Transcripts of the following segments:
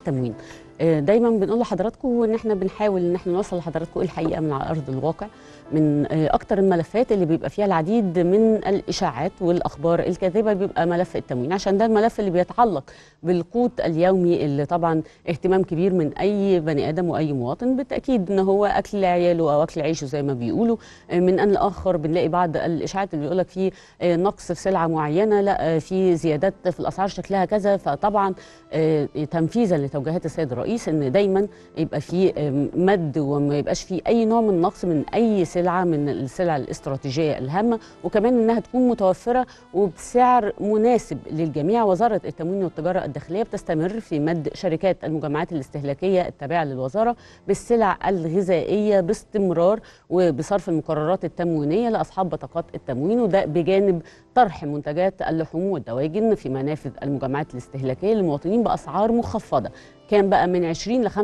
التموين آه، دايما بنقول لحضراتكم ان احنا بنحاول ان احنا نوصل لحضراتكم الحقيقه من على ارض الواقع من آه، اكتر الملفات اللي بيبقى فيها العديد من الاشاعات والاخبار الكاذبه بيبقى ملف التموين عشان ده الملف اللي بيتعلق بالقوت اليومي اللي طبعا اهتمام كبير من اي بني ادم واي مواطن بالتاكيد ان هو اكل عياله او اكل عيشه زي ما بيقولوا آه، من ان لاخر بنلاقي بعض الاشاعات اللي بيقول لك في آه، نقص في سلعه معينه لا آه، في زيادات في الاسعار شكلها كذا فطبعا آه، تنفيذا لتوجيهات السيد الرئيس ان دايما يبقى في آه، مد وما يبقاش في اي نوع من النقص من اي سلعه من السلع الاستراتيجيه الهامه وكمان انها تكون متوفره وبسعر مناسب للجميع وزاره التموين والتجاره الداخليه بتستمر في مد شركات المجمعات الاستهلاكيه التابعه للوزاره بالسلع الغذائيه باستمرار وبصرف المقررات التموينيه لاصحاب بطاقات التموين وده بجانب طرح منتجات اللحوم والدواجن في منافذ المجمعات الاستهلاكيه للمواطنين باسعار مخفضه كان بقى من 20 ل 25%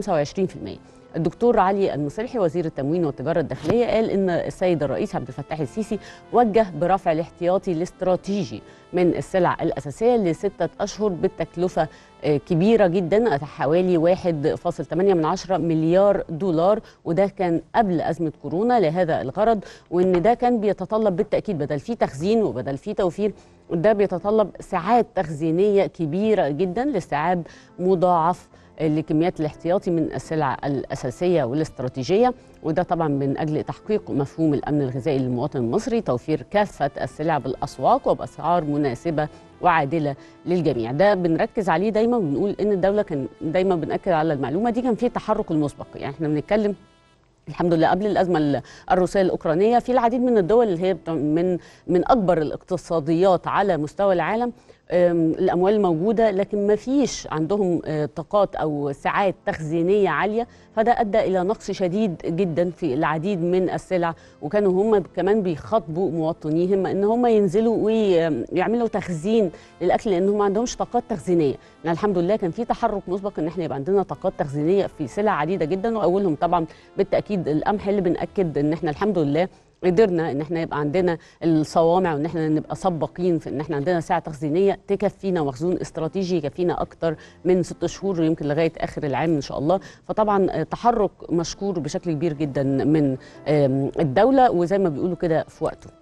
الدكتور علي المصلحي وزير التموين والتجاره الداخليه قال ان السيد الرئيس عبد الفتاح السيسي وجه برفع الاحتياطي الاستراتيجي من السلع الاساسيه لسته اشهر بالتكلفه آه، كبيره جدا حوالي 1.8 من عشرة مليار دولار وده كان قبل ازمه كورونا لهذا الغرض وان ده كان بيتطلب بالتاكيد بدل فيه تخزين وبدل فيه توفير ده بيتطلب ساعات تخزينيه كبيره جدا لاستيعاب مضاعف لكميات الاحتياطي من السلع الأساسية والاستراتيجية وده طبعا من أجل تحقيق مفهوم الأمن الغذائي للمواطن المصري توفير كافة السلع بالأسواق وبأسعار مناسبة وعادلة للجميع ده بنركز عليه دايما وبنقول إن الدولة كان دايما بنأكد على المعلومة دي كان في تحرك المسبق يعني احنا بنتكلم الحمد لله قبل الازمه الروسيه الاوكرانيه في العديد من الدول اللي هي بت- من من اكبر الاقتصاديات على مستوى العالم أم، الاموال موجوده لكن ما فيش عندهم آه، طاقات او ساعات تخزينيه عاليه فده ادى الى نقص شديد جدا في العديد من السلع وكانوا هم كمان بيخاطبوا مواطنيهم ان هم ينزلوا ويعملوا تخزين للاكل لان هم ما عندهمش طاقات تخزينيه يعني الحمد لله كان في تحرك مسبق ان احنا يبقى عندنا طاقات تخزينيه في سلع عديده جدا واولهم طبعا بالتاكيد القمح اللي بناكد ان احنا الحمد لله قدرنا ان احنا يبقى عندنا الصوامع وان احنا نبقى سباقين في ان احنا عندنا ساعه تخزينيه تكفينا مخزون استراتيجي يكفينا اكتر من ست شهور يمكن لغايه اخر العام ان شاء الله فطبعا آه، تحرك مشكور بشكل كبير جدا من آم، الدوله وزي ما بيقولوا كده في وقته